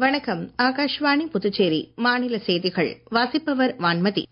வணக்கம் ஆகாஷ்வாணி புதுச்சேரி மாநில செய்திகள் வாசிப்பவர் வான்மதி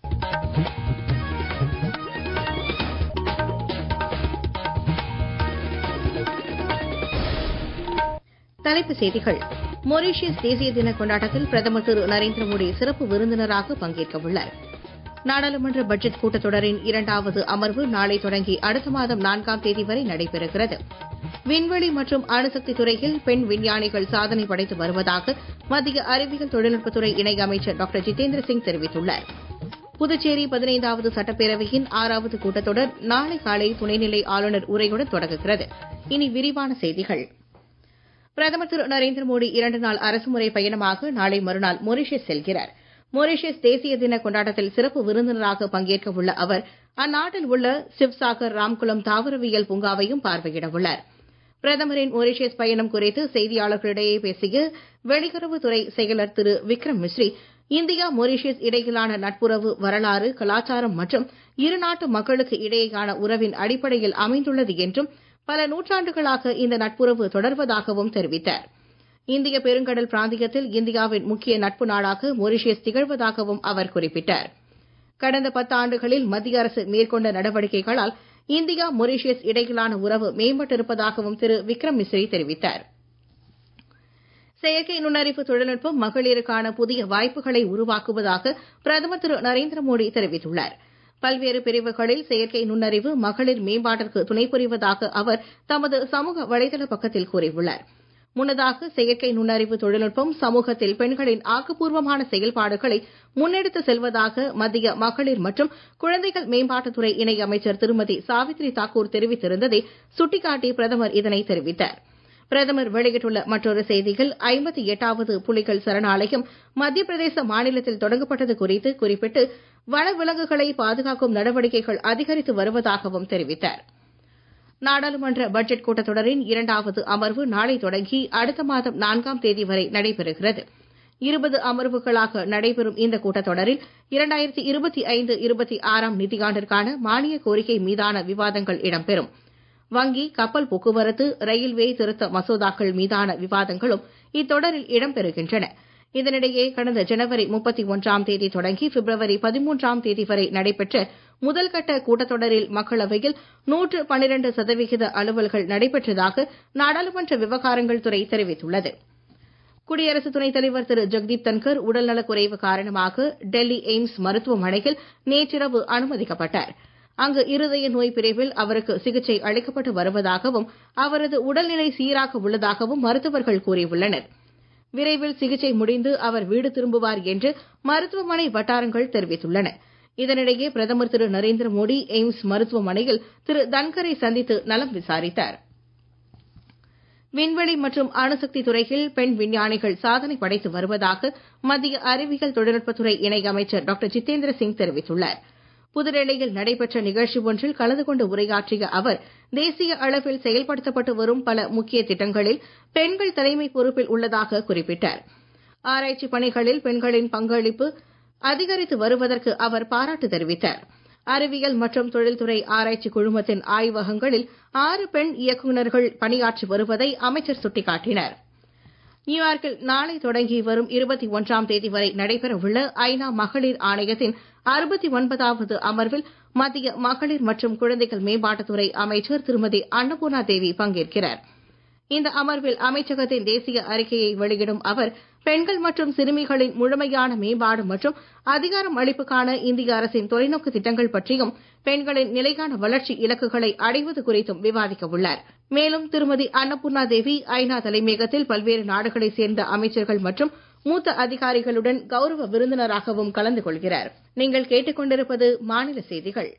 தலைப்புச் செய்திகள் மொரீஷியஸ் தேசிய தின கொண்டாட்டத்தில் பிரதமர் திரு நரேந்திர மோடி சிறப்பு விருந்தினராக பங்கேற்க உள்ளார் நாடாளுமன்ற பட்ஜெட் கூட்டத்தொடரின் இரண்டாவது அமர்வு நாளை தொடங்கி அடுத்த மாதம் நான்காம் தேதி வரை நடைபெறுகிறது விண்வெளி மற்றும் அணுசக்தி துறையில் பெண் விஞ்ஞானிகள் சாதனை படைத்து வருவதாக மத்திய அறிவியல் தொழில்நுட்பத்துறை இணை அமைச்சர் டாக்டர் ஜிதேந்திர சிங் தெரிவித்துள்ளார் புதுச்சேரி பதினைந்தாவது சட்டப்பேரவையின் ஆறாவது கூட்டத்தொடர் நாளை காலை துணைநிலை ஆளுநர் உரையுடன் தொடங்குகிறது இனி விரிவான செய்திகள் பிரதமர் திரு நரேந்திர மோடி இரண்டு நாள் அரசுமுறை பயணமாக நாளை மறுநாள் மொரீஷியஸ் செல்கிறார் மொரீஷியஸ் தேசிய தின கொண்டாட்டத்தில் சிறப்பு விருந்தினராக பங்கேற்க உள்ள அவர் அந்நாட்டில் உள்ள சிவ்சாகர் ராம்குளம் தாவரவியல் பூங்காவையும் பார்வையிட உள்ளார் பிரதமரின் மொரீஷியஸ் பயணம் குறித்து செய்தியாளர்களிடையே பேசிய வெளியுறவுத்துறை செயலர் திரு விக்ரம் மிஸ்ரி இந்தியா மொரீஷியஸ் இடையிலான நட்புறவு வரலாறு கலாச்சாரம் மற்றும் இருநாட்டு மக்களுக்கு இடையேயான உறவின் அடிப்படையில் அமைந்துள்ளது என்றும் பல நூற்றாண்டுகளாக இந்த நட்புறவு தொடர்வதாகவும் தெரிவித்தார் இந்திய பெருங்கடல் பிராந்தியத்தில் இந்தியாவின் முக்கிய நட்பு நாடாக மொரீஷியஸ் திகழ்வதாகவும் அவர் குறிப்பிட்டார் கடந்த பத்தாண்டுகளில் மத்திய அரசு மேற்கொண்ட நடவடிக்கைகளால் இந்தியா மொரீஷியஸ் இடையிலான உறவு மேம்பட்டிருப்பதாகவும் திரு விக்ரம் மிஸ்ரி தெரிவித்தார் செயற்கை நுண்ணறிவு தொழில்நுட்பம் மகளிருக்கான புதிய வாய்ப்புகளை உருவாக்குவதாக பிரதமர் திரு நரேந்திர மோடி தெரிவித்துள்ளார் பல்வேறு பிரிவுகளில் செயற்கை நுண்ணறிவு மகளிர் மேம்பாட்டிற்கு துணை புரிவதாக அவர் தமது சமூக வலைதள பக்கத்தில் கூறியுள்ளார் முன்னதாக செயற்கை நுண்ணறிவு தொழில்நுட்பம் சமூகத்தில் பெண்களின் ஆக்கப்பூர்வமான செயல்பாடுகளை முன்னெடுத்து செல்வதாக மத்திய மகளிர் மற்றும் குழந்தைகள் மேம்பாட்டுத்துறை இணை அமைச்சர் திருமதி சாவித்ரி தாக்கூர் தெரிவித்திருந்ததை சுட்டிக்காட்டி பிரதமர் இதனை தெரிவித்தார் பிரதமர் வெளியிட்டுள்ள மற்றொரு செய்தியில் ஐம்பத்தி எட்டாவது புலிகள் சரணாலயம் மத்திய பிரதேச மாநிலத்தில் தொடங்கப்பட்டது குறித்து குறிப்பிட்டு வனவிலங்குகளை பாதுகாக்கும் நடவடிக்கைகள் அதிகரித்து வருவதாகவும் தெரிவித்தார் நாடாளுமன்ற பட்ஜெட் கூட்டத்தொடரின் இரண்டாவது அமர்வு நாளை தொடங்கி அடுத்த மாதம் நான்காம் தேதி வரை நடைபெறுகிறது இருபது அமர்வுகளாக நடைபெறும் இந்த கூட்டத்தொடரில் இரண்டாயிரத்தி இருபத்தி ஐந்து இருபத்தி ஆறாம் நிதியாண்டிற்கான மானிய கோரிக்கை மீதான விவாதங்கள் இடம்பெறும் வங்கி கப்பல் போக்குவரத்து ரயில்வே திருத்த மசோதாக்கள் மீதான விவாதங்களும் இத்தொடரில் இடம்பெறுகின்றன இதனிடையே கடந்த ஜனவரி முப்பத்தி ஒன்றாம் தேதி தொடங்கி பிப்ரவரி பதிமூன்றாம் தேதி வரை நடைபெற்ற முதல்கட்ட கூட்டத்தொடரில் மக்களவையில் நூற்று பன்னிரண்டு சதவிகித அலுவல்கள் நடைபெற்றதாக நாடாளுமன்ற விவகாரங்கள் துறை தெரிவித்துள்ளது குடியரசு துணைத் தலைவர் திரு ஜெக்தீப் தன்கர் உடல்நலக் குறைவு காரணமாக டெல்லி எய்ம்ஸ் மருத்துவமனையில் நேற்றிரவு அனுமதிக்கப்பட்டார் அங்கு இருதய நோய் பிரிவில் அவருக்கு சிகிச்சை அளிக்கப்பட்டு வருவதாகவும் அவரது உடல்நிலை சீராக உள்ளதாகவும் மருத்துவர்கள் கூறியுள்ளனர் விரைவில் சிகிச்சை முடிந்து அவர் வீடு திரும்புவார் என்று மருத்துவமனை வட்டாரங்கள் தெரிவித்துள்ளன இதனிடையே பிரதமர் திரு நரேந்திர மோடி எய்ம்ஸ் மருத்துவமனையில் திரு தன்கரை சந்தித்து நலம் விசாரித்தார் விண்வெளி மற்றும் அணுசக்தி துறையில் பெண் விஞ்ஞானிகள் சாதனை படைத்து வருவதாக மத்திய அறிவியல் தொழில்நுட்பத்துறை இணை அமைச்சர் டாக்டர் ஜிதேந்திர சிங் தெரிவித்துள்ளார் புதுடெல்லியில் நடைபெற்ற நிகழ்ச்சி ஒன்றில் கலந்து கொண்டு உரையாற்றிய அவர் தேசிய அளவில் செயல்படுத்தப்பட்டு வரும் பல முக்கிய திட்டங்களில் பெண்கள் தலைமை பொறுப்பில் உள்ளதாக குறிப்பிட்டார் ஆராய்ச்சி பணிகளில் பெண்களின் பங்களிப்பு அதிகரித்து வருவதற்கு அவர் பாராட்டு தெரிவித்தார் அறிவியல் மற்றும் தொழில்துறை ஆராய்ச்சி குழுமத்தின் ஆய்வகங்களில் ஆறு பெண் இயக்குநர்கள் பணியாற்றி வருவதை அமைச்சர் சுட்டிக்காட்டினார் நியூயார்க்கில் நாளை தொடங்கி வரும் இருபத்தி ஒன்றாம் தேதி வரை நடைபெறவுள்ள ஐநா மகளிர் ஆணையத்தின் அறுபத்தி ஒன்பதாவது அமர்வில் மத்திய மகளிர் மற்றும் குழந்தைகள் மேம்பாட்டுத்துறை அமைச்சர் திருமதி அன்னபூர்ணா தேவி பங்கேற்கிறார் இந்த அமர்வில் அமைச்சகத்தின் தேசிய அறிக்கையை வெளியிடும் அவர் பெண்கள் மற்றும் சிறுமிகளின் முழுமையான மேம்பாடு மற்றும் அதிகாரம் அளிப்புக்கான இந்திய அரசின் தொலைநோக்கு திட்டங்கள் பற்றியும் பெண்களின் நிலையான வளர்ச்சி இலக்குகளை அடைவது குறித்தும் விவாதிக்க உள்ளார் மேலும் திருமதி அன்னபூர்ணா தேவி ஐநா தலைமையகத்தில் பல்வேறு நாடுகளைச் சேர்ந்த அமைச்சர்கள் மற்றும் மூத்த அதிகாரிகளுடன் கௌரவ விருந்தினராகவும் கலந்து கொள்கிறார் நீங்கள் கேட்டுக்கொண்டிருப்பது மாநில செய்திகள்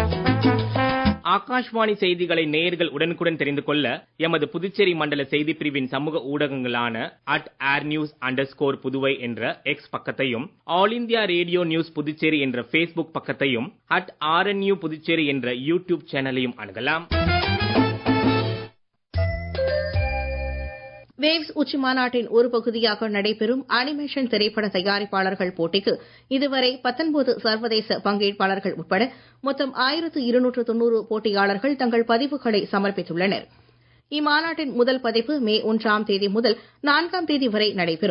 ஆகாஷ்வாணி செய்திகளை நேயர்கள் உடனுக்குடன் தெரிந்து கொள்ள எமது புதுச்சேரி மண்டல செய்தி பிரிவின் சமூக ஊடகங்களான at air news under Puduvai என்ற எக்ஸ் பக்கத்தையும் all India radio news Puducherry என்ற பேஸ்புக் பக்கத்தையும் அட் ஆர்என்யூ புதுச்சேரி என்ற யூடியூப் சேனலையும் அணுகலாம் வேவ்ஸ் உச்சி மாநாட்டின் ஒரு பகுதியாக நடைபெறும் அனிமேஷன் திரைப்பட தயாரிப்பாளர்கள் போட்டிக்கு இதுவரை பத்தொன்பது சர்வதேச பங்கேற்பாளர்கள் உட்பட மொத்தம் ஆயிரத்து இருநூற்று தொன்னூறு போட்டியாளர்கள் தங்கள் பதிவுகளை சமர்ப்பித்துள்ளனர் இம்மாநாட்டின் முதல் பதிப்பு மே ஒன்றாம் தேதி முதல் நான்காம் தேதி வரை நடைபெறும்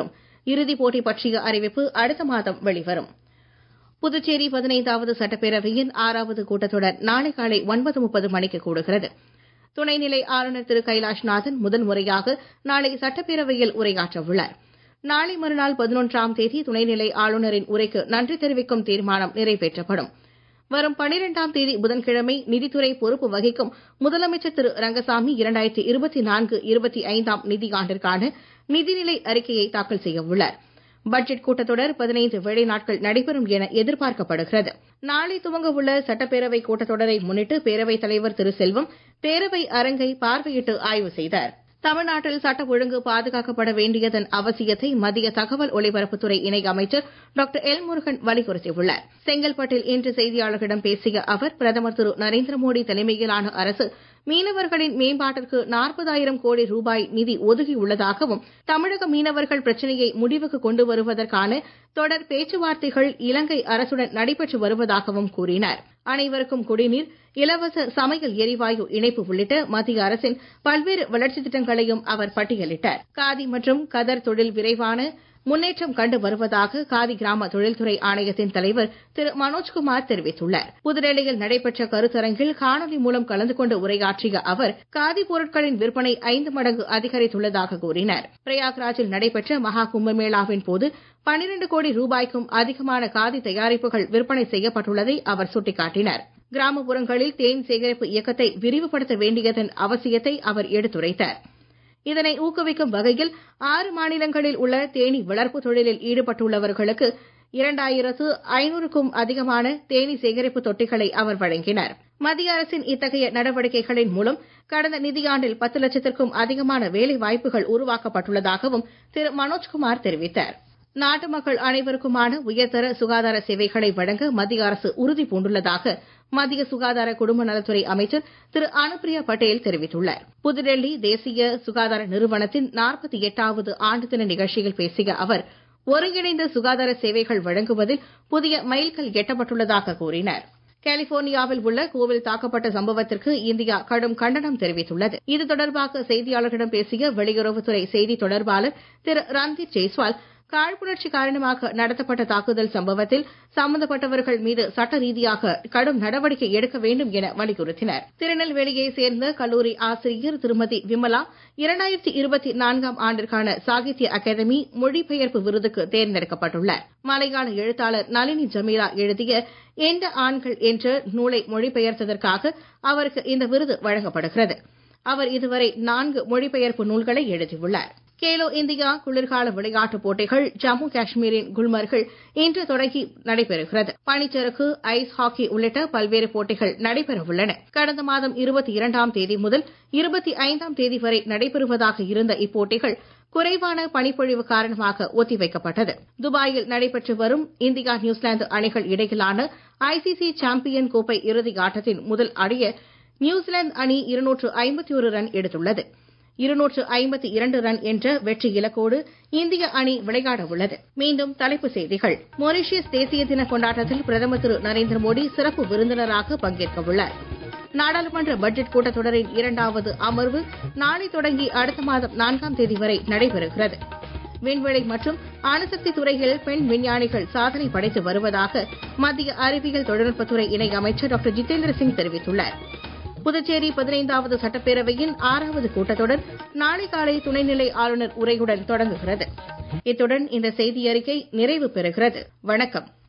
இறுதிப் போட்டி பற்றிய அறிவிப்பு அடுத்த மாதம் வெளிவரும் புதுச்சேரி பதினைந்தாவது சட்டப்பேரவையின் ஆறாவது கூட்டத்தொடர் நாளை காலை ஒன்பது முப்பது மணிக்கு கூடுகிறது துணைநிலை ஆளுநர் திரு கைலாஷ்நாதன் முதல் முறையாக நாளை சட்டப்பேரவையில் உரையாற்ற உள்ளார் நாளை மறுநாள் பதினொன்றாம் தேதி துணைநிலை ஆளுநரின் உரைக்கு நன்றி தெரிவிக்கும் தீர்மானம் நிறைவேற்றப்படும் வரும் பனிரெண்டாம் தேதி புதன்கிழமை நிதித்துறை பொறுப்பு வகிக்கும் முதலமைச்சர் திரு ரங்கசாமி இரண்டாயிரத்தி இருபத்தி நான்கு இருபத்தி ஐந்தாம் நிதியாண்டிற்கான நிதிநிலை அறிக்கையை தாக்கல் செய்ய உள்ளார் பட்ஜெட் கூட்டத்தொடர் பதினைந்து வேலை நாட்கள் நடைபெறும் என எதிர்பார்க்கப்படுகிறது நாளை துவங்க உள்ள சட்டப்பேரவை கூட்டத்தொடரை முன்னிட்டு பேரவைத் தலைவர் திரு செல்வம் பேரவை அரங்கை பார்வையிட்டு ஆய்வு செய்தார் தமிழ்நாட்டில் சட்ட ஒழுங்கு பாதுகாக்கப்பட வேண்டியதன் அவசியத்தை மத்திய தகவல் ஒலிபரப்புத்துறை இணை அமைச்சர் டாக்டர் எல் முருகன் வலியுறுத்தியுள்ளார் செங்கல்பட்டில் இன்று செய்தியாளர்களிடம் பேசிய அவர் பிரதமர் திரு நரேந்திர மோடி தலைமையிலான அரசு மீனவர்களின் மேம்பாட்டிற்கு நாற்பதாயிரம் கோடி ரூபாய் நிதி ஒதுக்கியுள்ளதாகவும் தமிழக மீனவர்கள் பிரச்சினையை முடிவுக்கு கொண்டு வருவதற்கான தொடர் பேச்சுவார்த்தைகள் இலங்கை அரசுடன் நடைபெற்று வருவதாகவும் கூறினார் அனைவருக்கும் குடிநீர் இலவச சமையல் எரிவாயு இணைப்பு உள்ளிட்ட மத்திய அரசின் பல்வேறு வளர்ச்சித் திட்டங்களையும் அவர் பட்டியலிட்டார் காதி மற்றும் கதர் தொழில் விரைவான முன்னேற்றம் கண்டு வருவதாக காதி கிராம தொழில்துறை ஆணையத்தின் தலைவர் திரு மனோஜ்குமார் தெரிவித்துள்ளார் புதுடெல்லியில் நடைபெற்ற கருத்தரங்கில் காணொலி மூலம் கலந்து கொண்டு உரையாற்றிய அவர் காதி பொருட்களின் விற்பனை ஐந்து மடங்கு அதிகரித்துள்ளதாக கூறினார் பிரயாக்ராஜில் நடைபெற்ற மகா கும்பமேளாவின் போது பனிரண்டு கோடி ரூபாய்க்கும் அதிகமான காதி தயாரிப்புகள் விற்பனை செய்யப்பட்டுள்ளதை அவர் சுட்டிக்காட்டினார் கிராமப்புறங்களில் தேன் சேகரிப்பு இயக்கத்தை விரிவுபடுத்த வேண்டியதன் அவசியத்தை அவர் எடுத்துரைத்தார் இதனை ஊக்குவிக்கும் வகையில் ஆறு மாநிலங்களில் உள்ள தேனி வளர்ப்பு தொழிலில் ஈடுபட்டுள்ளவர்களுக்கு இரண்டாயிரத்து ஐநூறுக்கும் அதிகமான தேனி சேகரிப்பு தொட்டிகளை அவர் வழங்கினார் மத்திய அரசின் இத்தகைய நடவடிக்கைகளின் மூலம் கடந்த நிதியாண்டில் பத்து லட்சத்திற்கும் அதிகமான வேலை வாய்ப்புகள் உருவாக்கப்பட்டுள்ளதாகவும் திரு மனோஜ்குமார் தெரிவித்தார் நாட்டு மக்கள் அனைவருக்குமான உயர்தர சுகாதார சேவைகளை வழங்க மத்திய அரசு உறுதி பூண்டுள்ளதாக மத்திய சுகாதார குடும்ப நலத்துறை அமைச்சர் திரு அனுப்பிரியா பட்டேல் தெரிவித்துள்ளார் புதுடெல்லி தேசிய சுகாதார நிறுவனத்தின் நாற்பத்தி எட்டாவது ஆண்டு தின நிகழ்ச்சியில் பேசிய அவர் ஒருங்கிணைந்த சுகாதார சேவைகள் வழங்குவதில் புதிய மைல்கல் எட்டப்பட்டுள்ளதாக கூறினார் கலிபோர்னியாவில் உள்ள கோவில் தாக்கப்பட்ட சம்பவத்திற்கு இந்தியா கடும் கண்டனம் தெரிவித்துள்ளது இது தொடர்பாக செய்தியாளர்களிடம் பேசிய வெளியுறவுத்துறை செய்தி தொடர்பாளர் திரு ரன்தீப் ஜெய்ஸ்வால் காழ்ப்புணர்ச்சி காரணமாக நடத்தப்பட்ட தாக்குதல் சம்பவத்தில் சம்பந்தப்பட்டவர்கள் மீது சட்ட ரீதியாக கடும் நடவடிக்கை எடுக்க வேண்டும் என வலியுறுத்தினர் திருநெல்வேலியை சேர்ந்த கல்லூரி ஆசிரியர் திருமதி விமலா இரண்டாயிரத்தி இருபத்தி நான்காம் ஆண்டிற்கான சாகித்ய அகாதமி மொழிபெயர்ப்பு விருதுக்கு தேர்ந்தெடுக்கப்பட்டுள்ளார் மலையாள எழுத்தாளர் நளினி ஜமீலா எழுதிய எந்த ஆண்கள் என்ற நூலை மொழிபெயர்த்ததற்காக அவருக்கு இந்த விருது வழங்கப்படுகிறது அவர் இதுவரை நான்கு மொழிபெயர்ப்பு நூல்களை எழுதியுள்ளார் கேலோ இந்தியா குளிர்கால விளையாட்டுப் போட்டிகள் ஜம்மு காஷ்மீரின் குல்மர்கில் இன்று தொடங்கி நடைபெறுகிறது பனிச்சறுக்கு ஐஸ் ஹாக்கி உள்ளிட்ட பல்வேறு போட்டிகள் நடைபெறவுள்ளன கடந்த மாதம் இருபத்தி இரண்டாம் தேதி முதல் இருபத்தி ஐந்தாம் தேதி வரை நடைபெறுவதாக இருந்த இப்போட்டிகள் குறைவான பனிப்பொழிவு காரணமாக ஒத்திவைக்கப்பட்டது துபாயில் நடைபெற்று வரும் இந்தியா நியூசிலாந்து அணிகள் இடையிலான ஐசிசி சாம்பியன் கோப்பை இறுதி ஆட்டத்தின் முதல் அடைய நியூசிலாந்து அணி இருநூற்று ஐம்பத்தி ஒரு ரன் எடுத்துள்ளது இருநூற்று ஐம்பத்தி இரண்டு ரன் என்ற வெற்றி இலக்கோடு இந்திய அணி விளையாட உள்ளது மீண்டும் தலைப்புச் செய்திகள் மொரீஷியஸ் தேசிய தின கொண்டாட்டத்தில் பிரதமர் திரு நரேந்திர மோடி சிறப்பு விருந்தினராக பங்கேற்க உள்ளார் நாடாளுமன்ற பட்ஜெட் கூட்டத்தொடரின் இரண்டாவது அமர்வு நாளை தொடங்கி அடுத்த மாதம் நான்காம் தேதி வரை நடைபெறுகிறது விண்வெளி மற்றும் அணுசக்தி துறையில் பெண் விஞ்ஞானிகள் சாதனை படைத்து வருவதாக மத்திய அறிவியல் தொழில்நுட்பத்துறை இணை அமைச்சர் டாக்டர் ஜிதேந்திர சிங் தெரிவித்துள்ளார் புதுச்சேரி பதினைந்தாவது சட்டப்பேரவையின் ஆறாவது கூட்டத்தொடர் நாளை காலை துணைநிலை ஆளுநர் உரையுடன் தொடங்குகிறது இத்துடன் இந்த செய்தி அறிக்கை நிறைவு பெறுகிறது வணக்கம்